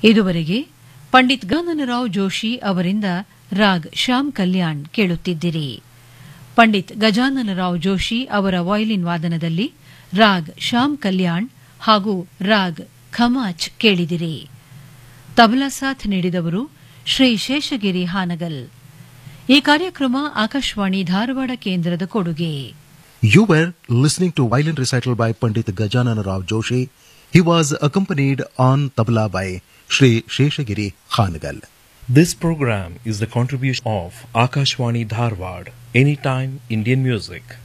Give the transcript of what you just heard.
ಇದುವರೆಗೆ ಪಂಡಿತ್ ಗಜಾನನರಾವ್ ಜೋಶಿ ಅವರಿಂದ ರಾಗ್ ಶ್ಯಾಮ್ ಕಲ್ಯಾಣ್ ಕೇಳುತ್ತಿದ್ದಿರಿ ಪಂಡಿತ್ ಗಜಾನನರಾವ್ ಜೋಶಿ ಅವರ ವಯಲಿನ್ ವಾದನದಲ್ಲಿ ರಾಗ್ ಶ್ಯಾಮ್ ಕಲ್ಯಾಣ್ ಹಾಗೂ ರಾಗ್ ಖಮಾಚ್ ಕೇಳಿದಿರಿ ತಬಲಾ ಸಾಥ್ ನೀಡಿದವರು ಶ್ರೀ ಶೇಷಗಿರಿ ಹಾನಗಲ್ ಈ ಕಾರ್ಯಕ್ರಮ ಆಕಾಶವಾಣಿ ಧಾರವಾಡ ಕೇಂದ್ರದ ಕೊಡುಗೆ You were listening to violin recital by Pandit Gajanana Rao Joshi. He was accompanied on tabla by Sri Sheshagiri Khanagal. This program is the contribution of Akashwani Dharwad, Anytime Indian Music.